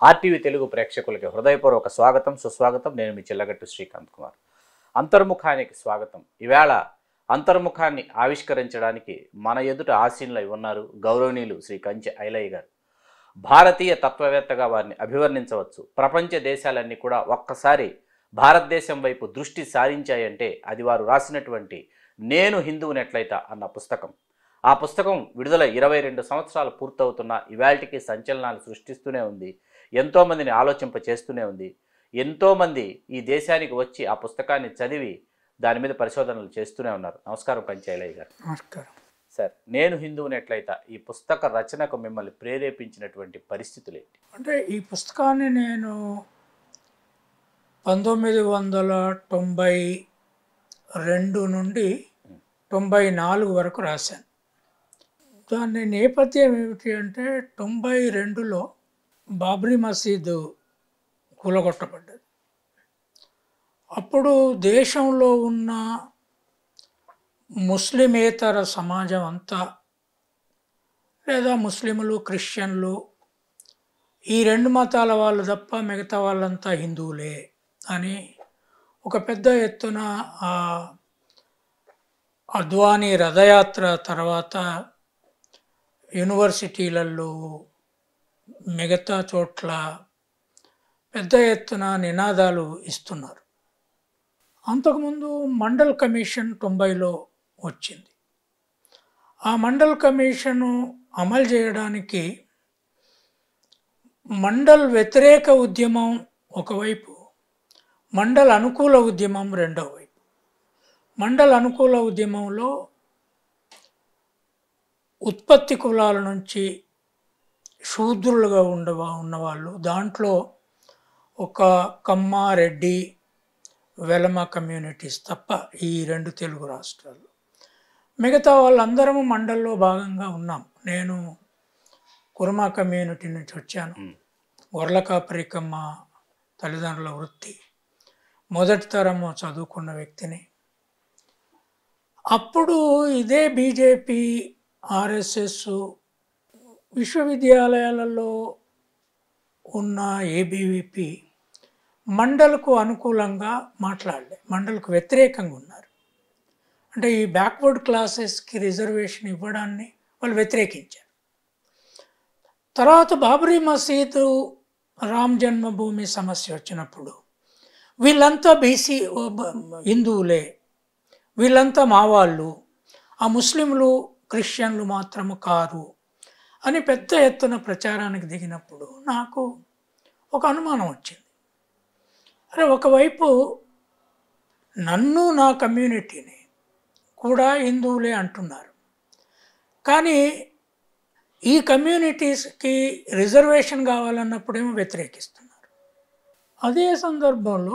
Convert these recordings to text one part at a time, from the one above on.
RTV Telugu ప్రేక్షకులకి హృదయపూర్వక స్వాగతం సుస్వాగతం నేను మీ చిల్లగట్టు శ్రీకాంత్ కుమార్ అంతర్ముఖానికి స్వాగతం ఈవేళ అంతర్ముఖాన్ని ఆవిష్కరించడానికి మన ఎదుట ఆసీనులై ఉన్నారు గౌరవనీయులు శ్రీ కంచె ఐలయ్య గారు భారతీయ తత్వవేత్తగా వారిని అభివర్ణించవచ్చు ప్రపంచ దేశాలన్నీ కూడా ఒక్కసారి భారతదేశం వైపు దృష్టి సారించాయంటే అది వారు రాసినటువంటి నేను హిందువునెట్లయితా అన్న పుస్తకం ఆ పుస్తకం విడుదల ఇరవై రెండు సంవత్సరాలు పూర్తవుతున్న ఇవాళకి సంచలనాలు సృష్టిస్తూనే ఉంది ఎంతోమందిని ఆలోచింప చేస్తూనే ఉంది ఎంతోమంది ఈ దేశానికి వచ్చి ఆ పుస్తకాన్ని చదివి దాని మీద పరిశోధనలు చేస్తూనే ఉన్నారు నమస్కారం కంచాయలయ్య గారు నమస్కారం సార్ నేను హిందువునెట్లయితా ఈ పుస్తక రచనకు మిమ్మల్ని ప్రేరేపించినటువంటి పరిస్థితులు ఏంటి అంటే ఈ పుస్తకాన్ని నేను పంతొమ్మిది వందల తొంభై రెండు నుండి తొంభై నాలుగు వరకు రాశాను దాని నేపథ్యం ఏమిటి అంటే తొంభై రెండులో బాబ్రీ మసీదు కూలగొట్టబడ్డది అప్పుడు దేశంలో ఉన్న ముస్లిమేతర సమాజం అంతా లేదా ముస్లింలు క్రిస్టియన్లు ఈ రెండు మతాల వాళ్ళు తప్ప మిగతా వాళ్ళంతా హిందువులే అని ఒక పెద్ద ఎత్తున ఆ అద్వానీ రథయాత్ర తర్వాత యూనివర్సిటీలలో మిగతా చోట్ల పెద్ద ఎత్తున నినాదాలు ఇస్తున్నారు అంతకుముందు మండల్ కమిషన్ తొంభైలో వచ్చింది ఆ మండల్ కమిషను అమలు చేయడానికి మండల్ వ్యతిరేక ఉద్యమం ఒకవైపు మండల్ అనుకూల ఉద్యమం రెండో వైపు మండల్ అనుకూల ఉద్యమంలో ఉత్పత్తి కులాల నుంచి శూద్రులుగా ఉండవా ఉన్నవాళ్ళు దాంట్లో ఒక కమ్మ రెడ్డి వెలమ కమ్యూనిటీస్ తప్ప ఈ రెండు తెలుగు రాష్ట్రాలు మిగతా వాళ్ళందరము మండల్లో భాగంగా ఉన్నాం నేను కుర్మా కమ్యూనిటీ నుంచి వచ్చాను మ్. గొర్లకాపరికమ్మ తల్లిదండ్రుల వృత్తి మొదటి తరము చదువుకున్న వ్యక్తిని అప్పుడు ఇదే బీజేపీ ఆర్ఎస్ఎస్ విశ్వవిద్యాలయాలలో ఉన్న ఏబీవీపీ మండలకు అనుకూలంగా మాట్లాడలే మండలకు వ్యతిరేకంగా ఉన్నారు అంటే ఈ బ్యాక్వర్డ్ క్లాసెస్కి రిజర్వేషన్ ఇవ్వడాన్ని వాళ్ళు వ్యతిరేకించారు తర్వాత బాబరీ మసీదు రామ్ జన్మభూమి సమస్య వచ్చినప్పుడు వీళ్ళంతా బీసీ హిందువులే వీళ్ళంతా మా వాళ్ళు ఆ ముస్లింలు క్రిస్టియన్లు మాత్రము కారు అని పెద్ద ఎత్తున ప్రచారానికి దిగినప్పుడు నాకు ఒక అనుమానం వచ్చింది అరే ఒకవైపు నన్ను నా కమ్యూనిటీని కూడా హిందువులే అంటున్నారు కానీ ఈ కమ్యూనిటీస్కి రిజర్వేషన్ కావాలన్నప్పుడేమో వ్యతిరేకిస్తున్నారు అదే సందర్భంలో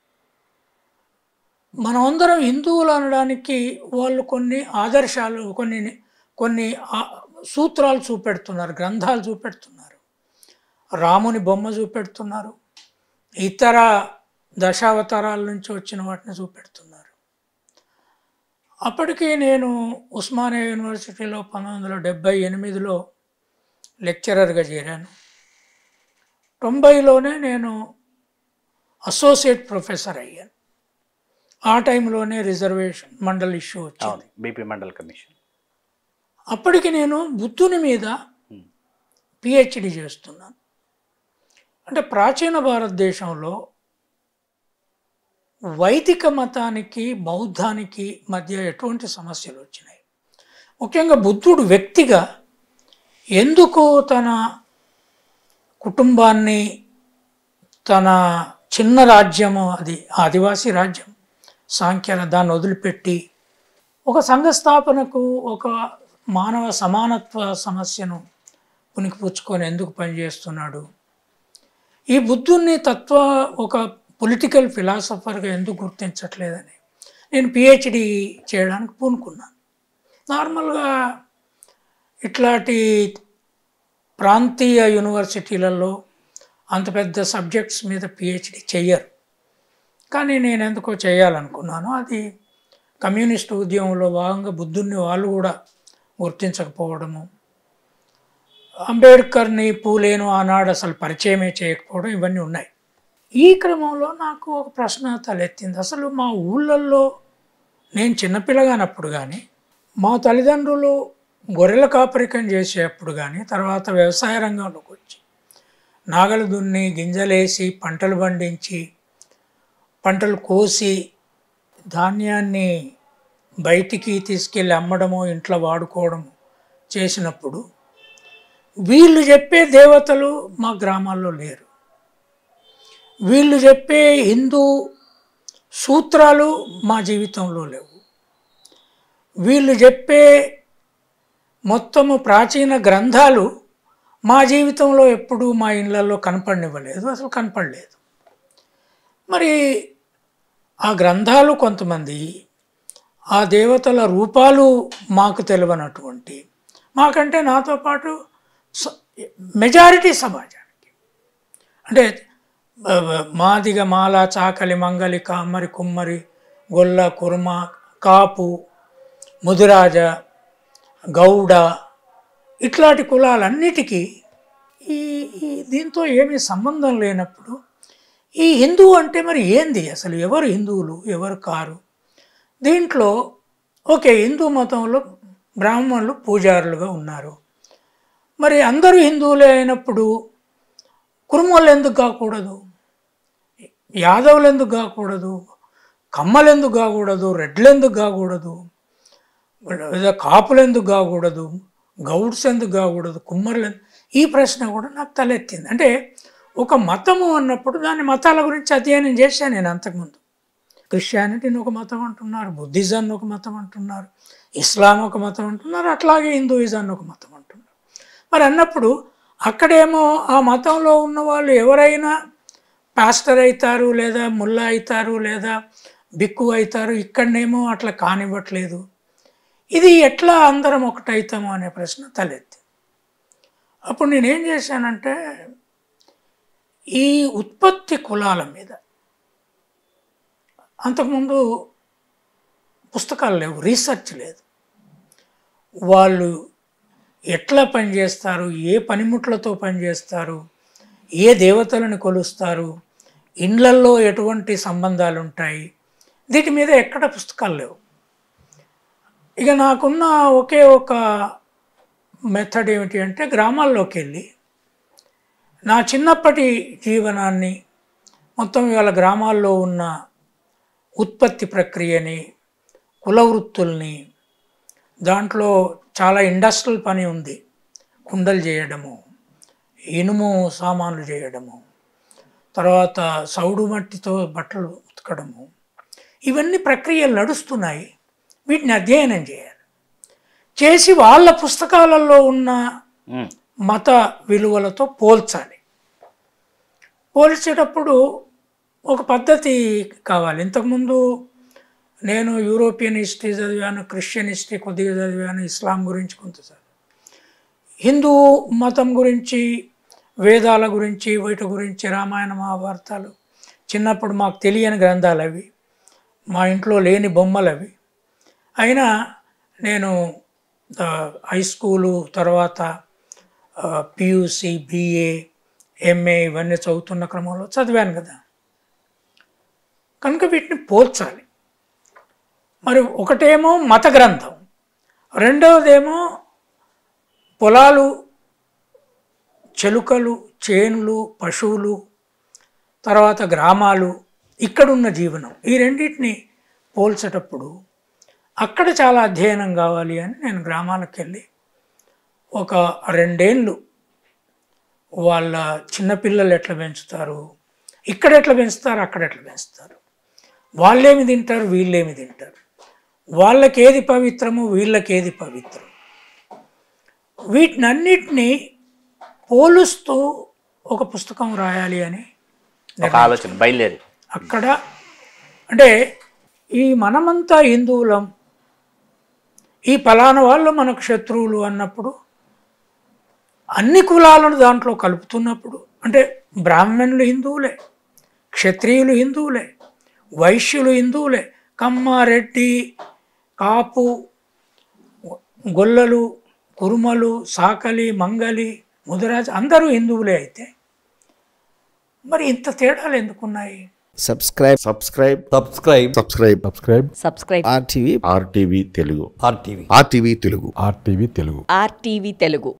మనమందరం హిందువులు అనడానికి వాళ్ళు కొన్ని ఆదర్శాలు కొన్ని కొన్ని ఆ- సూత్రాలు చూపెడుతున్నారు గ్రంథాలు చూపెడుతున్నారు రాముని బొమ్మ చూపెడుతున్నారు ఇతర దశావతారాల నుంచి వచ్చిన వాటిని చూపెడుతున్నారు అప్పటికి నేను ఉస్మానియా యూనివర్సిటీలో పంతొమ్మిది వందల డెబ్భై ఎనిమిదిలో లెక్చరర్గా చేరాను తొంభైలోనే నేను అసోసియేట్ ప్రొఫెసర్ అయ్యాను ఆ టైంలోనే రిజర్వేషన్ మండల్ ఇష్యూ వచ్చింది అవును బీపీ మండల్ కమిషన్ అప్పటికి నేను బుద్ధుని మీద మ్. పిహెచ్డి చేస్తున్నాను అంటే ప్రాచీన భారతదేశంలో వైదిక మతానికి బౌద్ధానికి మధ్య ఎటువంటి సమస్యలు వచ్చినాయి ముఖ్యంగా బుద్ధుడు వ్యక్తిగా ఎందుకు తన కుటుంబాన్ని తన చిన్న రాజ్యము అది ఆదివాసీ రాజ్యం సాంఖ్యాల దాన్ని వదిలిపెట్టి ఒక సంఘ స్థాపనకు ఒక మానవ సమానత్వ సమస్యను పుణికిపుచ్చుకొని ఎందుకు పనిచేస్తున్నాడు ఈ బుద్ధుణ్ణి తత్వ ఒక పొలిటికల్ ఫిలాసఫర్గా ఎందుకు గుర్తించట్లేదని నేను పిహెచ్డి చేయడానికి పూనుకున్నాను నార్మల్గా ఇట్లాంటి ప్రాంతీయ యూనివర్సిటీలలో అంత పెద్ద సబ్జెక్ట్స్ మీద పిహెచ్డి చెయ్యరు కానీ నేను ఎందుకో చేయాలనుకున్నాను అది కమ్యూనిస్ట్ ఉద్యమంలో భాగంగా బుద్ధుణ్ణి వాళ్ళు కూడా గుర్తించకపోవడము అంబేద్కర్ని పూలేను ఆనాడు అసలు పరిచయమే చేయకపోవడం ఇవన్నీ ఉన్నాయి ఈ క్రమంలో నాకు ఒక ప్రశ్న తలెత్తింది అసలు మా ఊళ్ళల్లో నేను చిన్నపిల్లగానప్పుడు కానీ మా తల్లిదండ్రులు గొర్రెల కాపరికం చేసేటప్పుడు కానీ తర్వాత వ్యవసాయ రంగంలోకి వచ్చి నాగలు దున్ని గింజలేసి పంటలు పండించి పంటలు కోసి ధాన్యాన్ని బయటికి తీసుకెళ్ళి అమ్మడము ఇంట్లో వాడుకోవడము చేసినప్పుడు వీళ్ళు చెప్పే దేవతలు మా గ్రామాల్లో లేరు వీళ్ళు చెప్పే హిందూ సూత్రాలు మా జీవితంలో లేవు వీళ్ళు చెప్పే మొత్తము ప్రాచీన గ్రంథాలు మా జీవితంలో ఎప్పుడూ మా ఇళ్ళల్లో కనపడనివ్వలేదు అసలు కనపడలేదు మరి ఆ గ్రంథాలు కొంతమంది ఆ దేవతల రూపాలు మాకు తెలియనటువంటి మాకంటే నాతో పాటు స- మెజారిటీ సమాజానికి అంటే ఆ, మాదిగ మాల చాకలి మంగలి కామరి కుమ్మరి గొల్ల కుర్మ కాపు ముదిరాజ గౌడ ఇట్లాంటి కులాలన్నిటికీ ఈ ఈ దీంతో ఏమీ సంబంధం లేనప్పుడు ఈ హిందువు అంటే మరి ఏంది అసలు ఎవరు హిందువులు ఎవరు కారు దీంట్లో ఓకే హిందూ మతంలో బ్రాహ్మణులు పూజారులుగా ఉన్నారు మరి అందరూ హిందువులే అయినప్పుడు కురుమలు ఎందుకు కాకూడదు యాదవులు ఎందుకు కాకూడదు కమ్మలు ఎందుకు కాకూడదు రెడ్లు ఎందుకు కాకూడదు లేదా కాపులు ఎందుకు కాకూడదు గౌడ్స్ ఎందుకు కాకూడదు కుమ్మర్లు ఎందుకు- ఈ ప్రశ్న కూడా నాకు తలెత్తింది అంటే ఒక మతము అన్నప్పుడు దాని మతాల గురించి అధ్యయనం చేశాను నేను అంతకుముందు క్రిస్టియానిటీని ఒక మతం అంటున్నారు బుద్ధిజాన్ని ఒక మతం అంటున్నారు ఇస్లాం ఒక మతం అంటున్నారు అట్లాగే హిందూయిజాన్ని ఒక మతం అంటున్నారు మరి అన్నప్పుడు అక్కడేమో ఆ మతంలో ఉన్న వాళ్ళు ఎవరైనా పాస్టర్ అవుతారు లేదా ముల్లా అవుతారు లేదా బిక్కు అవుతారు ఇక్కడనేమో అట్లా కానివ్వట్లేదు ఇది ఎట్లా అందరం ఒకటవుతాము అనే ప్రశ్న తలెత్తి అప్పుడు నేనేం చేశానంటే ఈ ఉత్పత్తి కులాల మీద అంతకుముందు పుస్తకాలు లేవు రీసెర్చ్ లేదు వాళ్ళు ఎట్లా పనిచేస్తారు ఏ పనిముట్లతో పనిచేస్తారు ఏ దేవతలను కొలుస్తారు ఇండ్లల్లో ఎటువంటి సంబంధాలు ఉంటాయి వీటి మీద ఎక్కడ పుస్తకాలు లేవు ఇక నాకున్న ఒకే ఒక మెథడ్ ఏమిటి అంటే గ్రామాల్లోకి వెళ్ళి నా చిన్నప్పటి జీవనాన్ని మొత్తం ఇవాళ గ్రామాల్లో ఉన్న ఉత్పత్తి ప్రక్రియని కుల వృత్తుల్ని దాంట్లో చాలా ఇండస్ట్రియల్ పని ఉంది కుండలు చేయడము ఇనుము సామాన్లు చేయడము తర్వాత సౌడు మట్టితో బట్టలు ఉతకడము ఇవన్నీ ప్రక్రియలు నడుస్తున్నాయి వీటిని అధ్యయనం చేయాలి చేసి వాళ్ళ పుస్తకాలలో ఉన్న ఉమ్, మత విలువలతో పోల్చాలి పోల్చేటప్పుడు ఒక పద్ధతి కావాలి ఇంతకుముందు నేను యూరోపియన్ హిస్టరీ చదివాను క్రిస్టియన్ హిస్టరీ కొద్దిగా చదివాను ఇస్లాం గురించి కొంత చదివాను హిందూ మతం గురించి వేదాల గురించి వీటి గురించి రామాయణ మహాభారతాలు చిన్నప్పుడు మాకు తెలియని గ్రంథాలు అవి మా ఇంట్లో లేని బొమ్మలు అవి అయినా నేను ఆ, హై స్కూలు తర్వాత పియూసి బిఏ ఎంఏ ఇవన్నీ చదువుతున్న క్రమంలో చదివాను కదా కనుక వీటిని పోల్చాలి మరి ఒకటేమో మత గ్రంథం రెండవదేమో పొలాలు చెలుకలు చేనులు పశువులు తర్వాత గ్రామాలు ఇక్కడున్న జీవనం ఈ రెండింటిని పోల్చేటప్పుడు అక్కడ చాలా అధ్యయనం కావాలి అని నేను గ్రామాలకు వెళ్ళి ఒక రెండేళ్ళు వాళ్ళ చిన్నపిల్లలు ఎట్లా పెంచుతారు ఇక్కడ ఎట్లా పెంచుతారు అక్కడ ఎట్లా పెంచుతారు వాళ్ళేమి తింటారు వీళ్ళేమి తింటారు వాళ్ళకి ఏది పవిత్రము వీళ్ళకి ఏది పవిత్రం వీటినన్నిటినీ పోలుస్తూ ఒక పుస్తకం రాయాలి అని ఒక ఆలోచన బయలుదేరి అక్కడ అంటే ఈ మనమంతా హిందువులం ఈ ఫలానా వాళ్ళు మనకు శత్రువులు అన్నప్పుడు అన్ని కులాలను దాంట్లో కలుపుతున్నప్పుడు అంటే బ్రాహ్మణులు హిందువులే క్షత్రియులు హిందువులే వైశ్యులు హిందువులే కమ్మ రెడ్డి కాపు గొల్లలు కురుమలు సాకలి మంగలి ముదిరాజు అందరూ హిందువులే అయితే మరి ఇంత తేడాలు ఎందుకున్నాయి subscribe subscribe subscribe subscribe subscribe subscribe RTV RTV Telugu RTV RTV Telugu RTV Telugu RTV Telugu